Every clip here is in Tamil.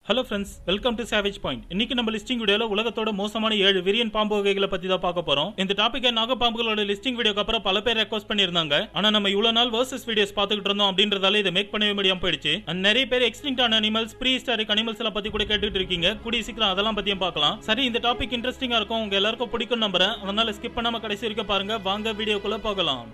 hello friends welcome to savage point இன்னைக்கு நம்ம லிஸ்டிங் வீடியோல உலகத்தோட மோசமான ஏழு விரியன் பாம்பு வகைகளை பத்தி தான் பார்க்க போறோம் இந்த டாபிக் நாகப்பாம்புகளோட லிஸ்டிங் வீடியோக்கு அப்புறம் பல பேர் ரெக்வஸ்ட் பண்ணியிருந்தாங்க ஆனா நம்ம இவ்வளவு நாள் வர்சஸ் வீடியோஸ் பார்த்துக்கிட்டு இருந்தோம் அப்படின்றதால இதை மேக் பண்ணவே முடியாம போயிடுச்சு And நிறைய பேர் எக்ஸ்டிங்ட் ஆன அனிமல்ஸ் ப்ரீ ஹிஸ்டாரிக் அனிமல்ஸ் எல்லாம் பத்தி கூட கேட்டுட்டு இருக்கீங்க கூடிய சீக்கிரம் அதெல்லாம் பத்தியும் பார்க்கலாம் சரி இந்த டாபிக் இன்ட்ரெஸ்டிங்கா இருக்கும் உங்க எல்லாருக்கும் பிடிக்கும் நம்புறேன் அதனால ஸ்கிப் பண்ணாம கடைசி வரைக்கும் பாருங்க வாங்க வீடியோக்குள்ள போகலாம்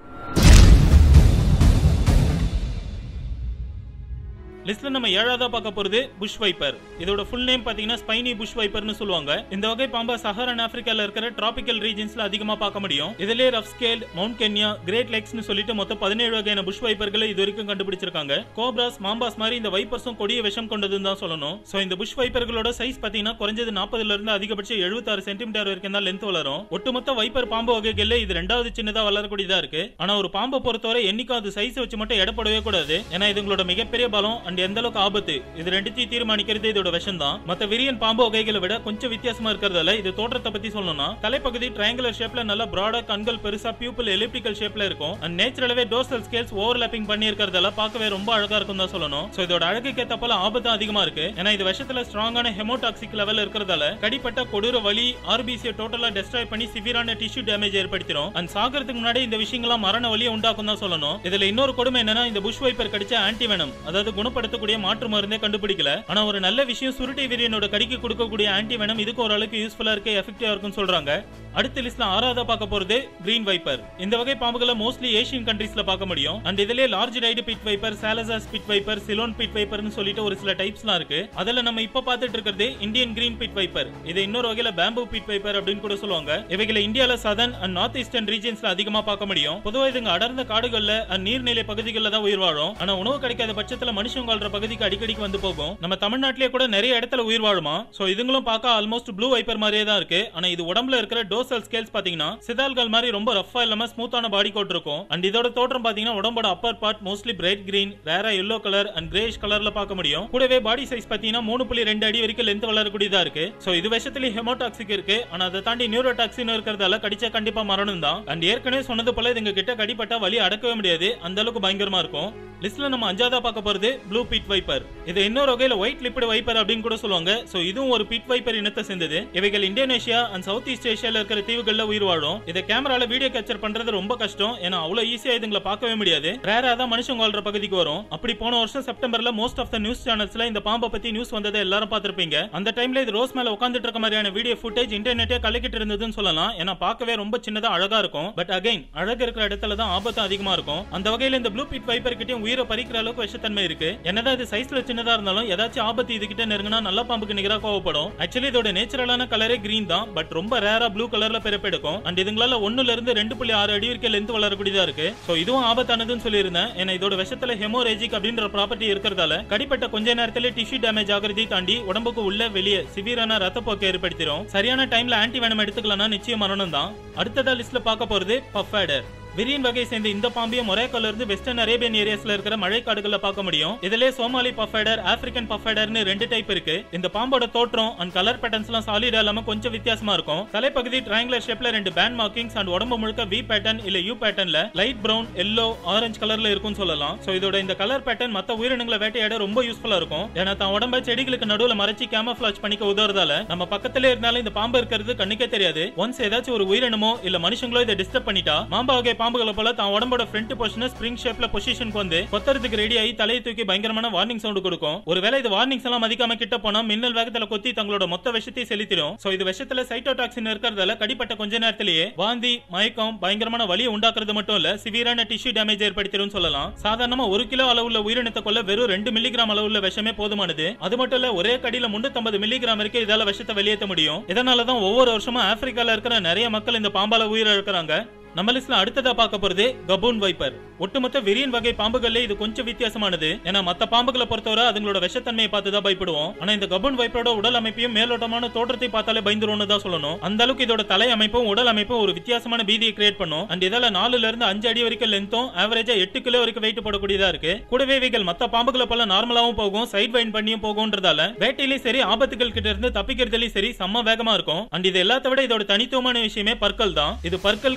லிஸ்ட்ல நம்ம ஏழாவதா பார்க்க போறது புஷ் வைப்பர் இதோட ஃபுல் நேம் பாத்தீங்கன்னா ஸ்பைனி புஷ் வைப்பர்னு சொல்லுவாங்க இந்த வகை பாம்பை சஹரன் ஆப்பிரிக்கால இருக்கிற டிராபிக்கல் ரீஜன்ஸ்ல அதிகமா பார்க்க முடியும் இதுலயே rough scale mount Kenya great லேக்ஸ்னு சொல்லிட்டு மொத்தம் பதினேழு வகையான புஷ் வைப்பர்களை இது வரைக்கும் கண்டுபிடிச்சிருக்காங்க கோப்ராஸ் மாம்பாஸ் மாதிரி இந்த வைப்பர்ஸும் கொடிய விஷம் கொண்டதுன்னு தான் சொல்லணும் சோ இந்த புஷ் வைப்பர்களோட சைஸ் பாத்தீங்கன்னா குறைஞ்சது நாற்பதுல இருந்து அதிகபட்சம் எழுபத்தாறு சென்டிமீட்டர் வரைக்கும் தான் லென்த் வளரும் ஒட்டுமொத்த வைப்பர் பாம்பு வகைகள்ல இது ரெண்டாவது சின்னதா வளரக்கூடியதா இருக்கு ஆனா ஒரு பாம்பை பொறுத்தவரை என்னைக்கும் அது சைஸ் வச்சு மட்டும் எடப்படவே கூடாது ஏன்னா இதுங்களோட மிகப்பெரிய பலம் அண்ட் எந்த அளவுக்கு ஆபத்து இது ரெண்டுத்தையும் தீர்மானிக்கிறது இதோட விஷம் தான் மத்த விரியன் பாம்பு வகைகளை விட கொஞ்சம் வித்தியாசமா இருக்கிறதால இது தோற்றத்தை பத்தி சொல்லணும்னா தலைப்பகுதி ட்ரையாங்குலர் ஷேப்ல நல்லா பிராடா கண்கள் பெருசா பியூப்பிள் எலிப்டிக்கல் ஷேப்ல இருக்கும் அண்ட் நேச்சுரலாவே டோர்சல் ஸ்கேல்ஸ் ஓவர்லாப்பிங் பண்ணி இருக்கிறதால பார்க்கவே ரொம்ப அழகா இருக்கும் தான் சொல்லணும் சோ இதோட அழகுக்கு ஏத்த போல ஆபத்தும் அதிகமா இருக்கு ஏன்னா இது விஷத்துல ஸ்ட்ராங்கான ஹெமோடாக்சிக் லெவல் இருக்கிறதால கடிப்பட்ட கொடூர வலி ஆர்பிசியை டோட்டலா டெஸ்ட்ராய் பண்ணி சிவியரான டிஷ்யூ டேமேஜ் ஏற்படுத்திடும் அண்ட் சாகிறதுக்கு முன்னாடி இந்த விஷயங்கள்லாம் மரண வலியை உண்டாக்கும் தான் சொல்லணும் இதுல இன்னொரு கொடுமை என்னன்னா இந்த புஷ் வைப்பர் கடிச்ச ஆன்டிவெனம் அதாவது குணப்படுத்தக்கூடிய மாற்று மருந்தே கண்டுபிடிக்கல ஆனா ஒரு நல்ல விஷயம் சுருட்டை வீரியனோட கடிக்கு கொடுக்கக்கூடிய ஆன்டிவெனம் இதுக்கு ஓரளவுக்கு யூஸ்ஃபுல்லா இருக்கு எஃபெக்டிவா இருக்கும்னு சொல்றாங்க அடுத்த லிஸ்ட்ல ஆறாவதா பார்க்க போறது கிரீன் வைப்பர் இந்த வகை பாம்புகளை மோஸ்ட்லி ஏசியன் கண்ட்ரீஸ்ல பார்க்க முடியும் அண்ட் இதுலயே large ride pit viper Salazar's pit viper Ceylon pit வைப்பர்னு சொல்லிட்டு ஒரு சில டைப்ஸ்லாம் இருக்கு அதுல நம்ம இப்ப பார்த்துட்டு இருக்கிறது இந்தியன் கிரீன் பிட் வைப்பர் இது இன்னொரு வகையில பேம்பு பிட் வைப்பர் அப்படின்னு கூட சொல்லுவாங்க இவைகளை இந்தியால சதன் அண்ட் நார்த் ஈஸ்டர்ன் ரீஜன்ஸ்ல அதிகமா பார்க்க முடியும் பொதுவா இதுங்க அடர்ந்த காடுகள்ல and நீர்நிலை பகுதிகளில் தான் உயிர் வாழும் ஆனா உணவு கிடைக்காத பட்சத்துல மனுஷங்க வாழ்ற பகுதிக்கு அடிக்கடிக்கு வந்து போகும் நம்ம தமிழ்நாட்டிலேயே கூட நிறைய இடத்துல உயிர் வாழுமா சோ இதுங்களும் பார்க்க ஆல்மோஸ்ட் ப்ளூ வைப்பர் மாதிரியே தான் இருக்கு ஆனா இது உடம்புல இருக்கிற டோசல் ஸ்கேல்ஸ் பாத்தீங்கன்னா சிதால்கள் மாதிரி ரொம்ப ரஃபா இல்லாம ஸ்மூத்தான பாடி கோட் இருக்கும் அண்ட் இதோட தோற்றம் பாத்தீங்கன்னா உடம்போட upper part mostly bright green ரேரா எல்லோ கலர் அண்ட் கிரேஷ் கலர்ல பார்க்க முடியும் கூடவே பாடி சைஸ் பாத்தீங்கன்னா மூணு புள்ளி ரெண்டு அடி வரைக்கும் லென்த் வளரக்கூடியதா இருக்கு சோ இது விஷயத்துலயும் ஹெமோடாக்சிக் இருக்கு ஆனா அதை தாண்டி நியூரோடாக்சின் இருக்கிறதால கடிச்சா கண்டிப்பா மரணம் தான் அண்ட் ஏற்கனவே சொன்னது போல இதுங்க கிட்ட கடிப்பட்டா வலி அடக்கவே முடியாது அந்த அளவுக்கு பயங்கரமா இருக்கும் லிஸ்ட்ல நம்ம அஞ்சாவதா பார்க்க போறது ப்ளூ பிட் வைப்பர் இது இன்னொரு வகையில ஒயிட் லிப்பிட் வைப்பர் அப்படின்னு கூட சொல்லுவாங்க சோ இதுவும் ஒரு பிட் வைப்பர் இனத்தை சேர்ந்தது இவைகள் இந்தோனேஷியா அண்ட் சவுத் ஈஸ்ட் ஏஷியால இருக்கிற தீவுகள்ல உயிர் வாழும் இதை கேமரால வீடியோ கேப்சர் பண்றது ரொம்ப கஷ்டம் ஏன்னா அவ்வளவு ஈஸியா இதுங்களை பார்க்கவே முடியாது ரேரா தான் மனுஷங்க வாழ்ற பகுதிக்கு வரும் அப்படி போன வருஷம் செப்டம்பர்ல மோஸ்ட் ஆஃப் த நியூஸ் சேனல்ஸ்ல இந்த பாம்பை பத்தி நியூஸ் வந்ததை எல்லாரும் பார்த்திருப்பீங்க அந்த டைம்ல இது ரோஸ் மேல உட்காந்துட்டு இருக்க மாதிரியான வீடியோ ஃபுட்டேஜ் இன்டர்நெட்டே கலக்கிட்டு இருந்ததுன்னு சொல்லலாம் ஏன்னா பார்க்கவே ரொம்ப சின்னதா அழகா இருக்கும் பட் அகைன் அழகு இருக்கிற இடத்துல தான் ஆபத்து அதிகமா இருக்கும் அந்த வகையில இந்த ப்ளூ பிட் வைப்பர் கிட்டயும் உயிரை பறிக்கிற அளவுக்கு விஷத்தன்மை இருக்கு என்னதான் இது சைஸ்ல சின்னதா இருந்தாலும் ஏதாச்சும் ஆபத்து இது கிட்ட நெருங்கினா நல்ல பாம்புக்கு நிகரா கோவப்படும் ஆக்சுவலி இதோட நேச்சுரலான கலரே கிரீன் தான் பட் ரொம்ப ரேரா ப்ளூ கலர்ல பிறப்பெடுக்கும் அண்ட் இதுங்களால ஒண்ணுல இருந்து ரெண்டு புள்ளி ஆறு அடி வரைக்கும் லென்த் வளரக்கூடியதா இருக்கு சோ இதுவும் ஆபத்தானதுன்னு சொல்லியிருந்தேன் ஏன்னா இதோட விஷத்துல ஹெமோரேஜிக் அப்படின்ற ப்ராப்பர்ட்டி இருக்கிறதால கடிப்பட்ட கொஞ்ச நேரத்துல டிஷ்யூ டேமேஜ் ஆகிறதை தாண்டி உடம்புக்கு உள்ள வெளியே சிவியரான ரத்தப்போக்கை ஏற்படுத்திடும் சரியான டைம்ல ஆன்டி வேனம் எடுத்துக்கலன்னா நிச்சயம் மரணம் தான் அடுத்ததா லிஸ்ட்ல பார்க்க போறது பஃபேடர் விரியன் வகை சேர்ந்த இந்த பாம்பியை மொரேக்கோல இருந்து வெஸ்டர்ன் அரேபியன் ஏரியாஸ்ல இருக்கிற மழை காடுகள்ல பார்க்க முடியும் இதுல சோமாலி பஃபேடர் ஆப்பிரிக்கன் பஃபேடர்னு ரெண்டு டைப் இருக்கு இந்த பாம்போட தோற்றம் அண்ட் கலர் பேட்டர்ன்ஸ் எல்லாம் சாலிடா இல்லாம கொஞ்சம் வித்தியாசமா இருக்கும் தலைப்பகுதி ட்ரையாங்குலர் ஷேப்ல ரெண்டு பேண்ட் மார்க்கிங்ஸ் அண்ட் உடம்பு முழுக்க வி பேட்டர்ன் இல்ல யூ பேட்டர்ன்ல லைட் பிரவுன் எல்லோ ஆரஞ்சு கலர்ல இருக்கும்னு சொல்லலாம் சோ இதோட இந்த கலர் பேட்டர்ன் மத்த உயிரினங்களை வேட்டையாட ரொம்ப யூஸ்ஃபுல்லா இருக்கும் ஏன்னா தான் உடம்ப செடிகளுக்கு நடுவுல மறைச்சு கேமஃபிளாஜ் பண்ணிக்க உதவுறதால நம்ம பக்கத்துல இருந்தாலும் இந்த பாம்பு இருக்கிறது கண்ணுக்கே தெரியாது ஒன்ஸ் ஏதாச்சும் ஒரு உயிரினமோ இல்ல மனுஷங்களோ இதை டிஸ்டர்ப் பண்ணிட்டா மாம்பா வகை பாம்புகளை போல தான் உடம்போட ஃப்ரண்ட் பொசிஷன் ஸ்ப்ரிங் ஷேப்ல பொசிஷனுக்கு வந்து கொத்தறதுக்கு ரெடி ஆகி தலையை தூக்கி பயங்கரமான வார்னிங் சவுண்ட் கொடுக்கும் ஒருவேளை இது வார்னிங்ஸ் எல்லாம் மதிக்காம கிட்ட போனா மின்னல் வேகத்துல கொத்தி தங்களோட மொத்த விஷத்தை செலுத்திடும் சோ இது விஷத்துல சைட்டோடாக்சின் இருக்கிறதால கடிப்பட்ட கொஞ்ச நேரத்திலேயே வாந்தி மயக்கம் பயங்கரமான வலியை உண்டாக்குறது மட்டும் இல்ல சிவியரான டிஷ்யூ டேமேஜ் ஏற்படுத்திடும் சொல்லலாம் சாதாரணமா ஒரு கிலோ அளவுள்ள உயிரினத்தை கொள்ள வெறும் ரெண்டு மில்லிகிராம் அளவுள்ள விஷமே போதுமானது அது மட்டும் இல்ல ஒரே கடியில முன்னூத்தி மில்லிகிராம் வரைக்கும் இதால விஷத்தை வெளியேற்ற முடியும் இதனாலதான் ஒவ்வொரு வருஷமும் ஆப்பிரிக்கால இருக்கிற நிறைய மக்கள் இந்த பாம்பால உயிரிழக்கிறாங்க நம்ம லிஸ்ட்ல அடுத்ததா பார்க்க போறது கபூன் வைப்பர் ஒட்டுமொத்த விரியன் வகை பாம்புகள்ல இது கொஞ்சம் வித்தியாசமானது ஏன்னா மத்த பாம்புகளை பொறுத்தவரை அதுங்களோட விஷத்தன்மையை பார்த்து தான் பயப்படுவோம் ஆனா இந்த கபூன் வைப்பரோட உடல் அமைப்பையும் மேலோட்டமான தோற்றத்தை பார்த்தாலே பயந்துரும்னு தான் சொல்லணும் அந்த அளவுக்கு இதோட தலை அமைப்பும் உடல் அமைப்பும் ஒரு வித்தியாசமான பீதியை கிரியேட் பண்ணும் அண்ட் இதால நாலுல இருந்து அஞ்சு அடி வரைக்கும் லென்த்தும் ஆவரேஜா எட்டு கிலோ வரைக்கும் வெயிட் போடக்கூடியதா இருக்கு கூடவே இவைகள் மத்த பாம்புகளை போல நார்மலாவும் போகும் சைட் வைன் பண்ணியும் போகும்ன்றதால வேட்டையிலையும் சரி ஆபத்துகள் கிட்ட இருந்து தப்பிக்கிறதுலயும் சரி செம்ம வேகமா இருக்கும் அண்ட் இது எல்லாத்த விட இதோட தனித்துவமான விஷயமே பற்கள் தான் இது பற்கள் கிட்டத்தட்ட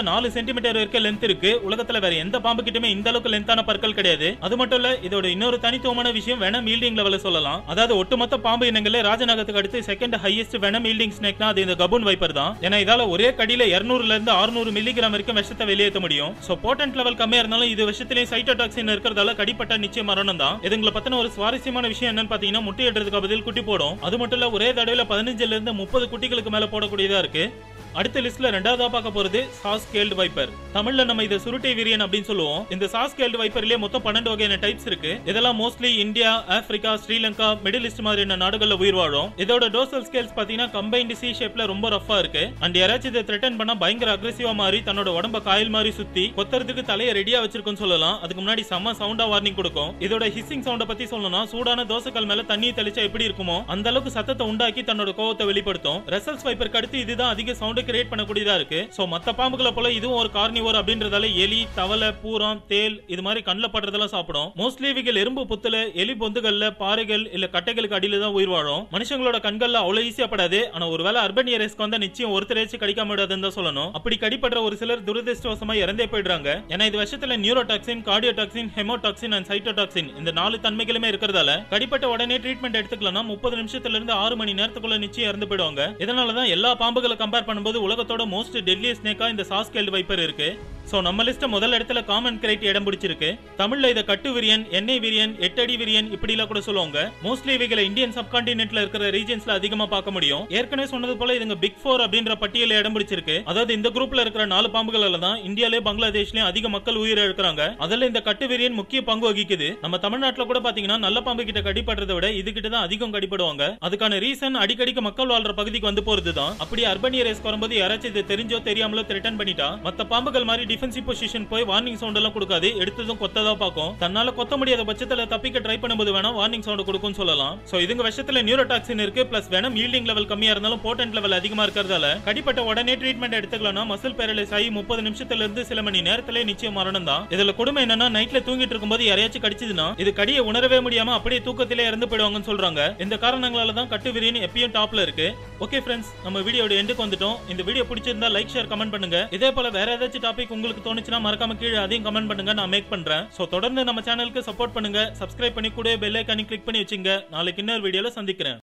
நாலு சென்டிமீட்டர் வரைக்கும் லென்த் இருக்கு உலகத்துல வேற எந்த பாம்பு கிட்டயுமே இந்த அளவுக்கு லென்த்தான பற்கள் கிடையாது அது மட்டும் இல்ல இதோட இன்னொரு தனித்துவமான விஷயம் வெனம் ஈல்டிங் லெவல சொல்லலாம் அதாவது ஒட்டுமொத்த பாம்பு இனங்களே ராஜநாகத்துக்கு அடுத்து செகண்ட் ஹையஸ்ட் வெனம் ஈல்டிங் ஸ்னேக்னா அது இந்த கபூன் வைப்பர் தான் ஏன்னா இதால ஒரே கடியில 200 இருந்து 600 மில்லிகிராம் வரைக்கும் விஷத்தை வெளியேற்ற முடியும் சோ போட்டன்ட் லெவல் கம்மியா இருந்தாலும் இது விஷத்திலேயே சைட்டோடாக்சின் இருக்கிறதால கடிப்பட்ட நிச்சயம் மரணம் தான் இதுங்களை பத்தின ஒரு சுவாரஸ்யமான விஷயம் என்னன்னு பாத்தீங்கன்னா முட்டையிடுறதுக்கு பதில் குட்டி போடும் அது மட்டும் இல்ல ஒரே தடவையில பதினஞ்சுல இருந்து முப்பது குட்டிகளுக்கு மேல போடக்கூடியதா இருக்கு அடுத்த லிஸ்ட்ல ரெண்டாவதா பார்க்க போறது சாஸ் கேல்டு வைப்பர் தமிழ்ல நம்ம இதை சுருட்டை வீரியன் அப்படின்னு சொல்லுவோம் இந்த சாஸ் கேல்டு வைப்பர்லயே மொத்தம் பன்னெண்டு வகையான டைப்ஸ் இருக்கு இதெல்லாம் mostly India Africa Sri Lanka middle east மாதிரியான நாடுகள்ல உயிர் வாழும் இதோட டோசல் ஸ்கேல்ஸ் பாத்தீங்கன்னா கம்பைன்டு சி ஷேப்ல ரொம்ப ரஃபா இருக்கு அண்ட் யாராச்சும் இதை த்ரெட்டன் பண்ணா பயங்கர அக்ரெசிவா மாறி தன்னோட உடம்ப காயில் மாதிரி சுத்தி கொத்துறதுக்கு தலையை ரெடியா வச்சிருக்குன்னு சொல்லலாம் அதுக்கு முன்னாடி செம்ம சவுண்டா வார்னிங் கொடுக்கும் இதோட ஹிஸ்ஸிங் சவுண்ட பத்தி சொல்லணும்னா சூடான தோசைக்கல் மேல தண்ணி தெளிச்சா எப்படி இருக்குமோ அந்த அளவுக்கு சத்தத்தை உண்டாக்கி தன்னோட கோவத்தை வெளிப்படுத்தும் ரெசல்ஸ் வைப்பருக்கு அடுத்து இதுதான் அதிக சவுண்ட் கிரியேட் பண்ணக்கூடியதா இருக்கு சோ மத்த பாம்புகளை போல இதுவும் ஒரு கார்னிவோர் அப்படின்றதால எலி தவளை பூரம் தேல் இது மாதிரி கண்ணில் படுறதெல்லாம் சாப்பிடும் மோஸ்ட்லி இவைகள் எறும்பு புத்துல எலி பொந்துகள்ல பாறைகள் இல்ல கட்டைகளுக்கு அடியில தான் உயிர் வாழும் மனுஷங்களோட கண்கள்ல அவ்வளவு ஈஸியா படாது ஆனா ஒருவேளை அர்பன் ஏரியாஸ்க்கு வந்தா நிச்சயம் ஒருத்தரேச்சு கடிக்காம விடாதுன்னு தான் சொல்லணும் அப்படி கடிப்படுற ஒரு சிலர் துரதிருஷ்டவசமா இறந்தே போயிடுறாங்க ஏன்னா இது வருஷத்துல neurotoxin cardiotoxin hemotoxin and cytotoxin இந்த நாலு தன்மைகளுமே இருக்கிறதால கடிப்பட்ட உடனே ட்ரீட்மெண்ட் எடுத்துக்கலன்னா முப்பது நிமிஷத்துல இருந்து ஆறு மணி நேரத்துக்குள்ள நிச்சயம் இறந்து போயிடுவாங்க இதனாலதான் எல்லா பாம்புகளை கம்பேர் பண்ணும்போது உலகத்தோட மோஸ்ட் டெட்லி ஸ்னேக்கா இந்த சாஸ்கேல்டு வைப்பர் இருக்கு சோ நம்ம லிஸ்ட் முதல் இடத்துல காமன் கிரைட் இடம் பிடிச்சிருக்கு தமிழ்ல இத கட்டு விரியன் எண்ணெய் விரியன் எட்டடி விரியன் இப்படி எல்லாம் கூட சொல்லுவாங்க மோஸ்ட்லி இவைகளை இந்தியன் சப்கான்டினென்ட்ல இருக்கிற ரீஜன்ஸ்ல அதிகமா பார்க்க முடியும் ஏற்கனவே சொன்னது போல இதுங்க பிக் ஃபோர் அப்படின்ற பட்டியல இடம் பிடிச்சிருக்கு அதாவது இந்த குரூப்ல இருக்கிற நாலு பாம்புகள்ல தான் இந்தியாலே பங்களாதேஷ்லயும் அதிக மக்கள் உயிர் இழக்கிறாங்க அதுல இந்த கட்டு விரியன் முக்கிய பங்கு வகிக்குது நம்ம தமிழ்நாட்டுல கூட பாத்தீங்கன்னா நல்ல பாம்பு கிட்ட கடிப்படுறதை விட இது கிட்ட தான் அதிகம் கடிப்படுவாங்க அதுக்கான ரீசன் அடிக்கடிக்கு மக்கள் வாழ்ற பகுதிக்கு வந்து போறது தான் அப்படி அர்பன் ஏரியாஸ்க்கு வரும்போது யாராச்சும் இது தெரிஞ்சோ தெரியாமலோ த்ரெட்டன் பண்ணிட்டா மத்த பாம்புகள் மாதிரி டிஃபென்சிவ் பொசிஷன் போய் வார்னிங் சவுண்ட் எல்லாம் கொடுக்காது எடுத்ததும் கொத்ததா பார்க்கும் தன்னால கொத்த முடியாத பட்சத்துல தப்பிக்க ட்ரை பண்ணும்போது வேணா வார்னிங் சவுண்ட் கொடுக்கும்னு சொல்லலாம் சோ இதுங்க விஷயத்துல நியூரோடாக்சின் இருக்கு பிளஸ் வேணும் ஈல்டிங் லெவல் கம்மியா இருந்தாலும் போட்டன்ட் லெவல் அதிகமா இருக்கிறதால கடிப்பட்ட உடனே ட்ரீட்மெண்ட் எடுத்துக்கலாம்னா மசில் பேரலைஸ் ஆகி முப்பது நிமிஷத்துல இருந்து சில மணி நேரத்திலே நிச்சயம் மரணம் தான் இதுல கொடுமை என்னன்னா நைட்ல தூங்கிட்டு இருக்கும்போது யாரையாச்சும் கடிச்சதுன்னா இது கடியை உணரவே முடியாம அப்படியே தூக்கத்திலே இறந்து போயிடுவாங்கன்னு சொல்றாங்க இந்த காரணங்களால தான் கட்டு விரியன் எப்பயும் டாப்ல இருக்கு ஓகே ஃப்ரெண்ட்ஸ் நம்ம வீடியோட எண்டுக்கு வந்துட்டோம் இந்த வீடியோ பிடிச்சிருந்தா லைக் ஷேர் கமெண்ட் பண்ணுங்க இதே போல வேற ஏதாச்சும் டாபிக் உங்களுக்கு தோணுச்சுன்னா மறக்காம கீழே அதையும் கமெண்ட் பண்ணுங்க நான் மேக் பண்றேன் சோ தொடர்ந்து நம்ம சேனலுக்கு சப்போர்ட் பண்ணுங்க சப்ஸ்கிரைப் பண்ணி கூட பெல் ஐக்கானி கிளிக் பண்ணி வச்சுங்க நாளைக்கு இன்னொரு வீடியோல சந்திக்கிறேன்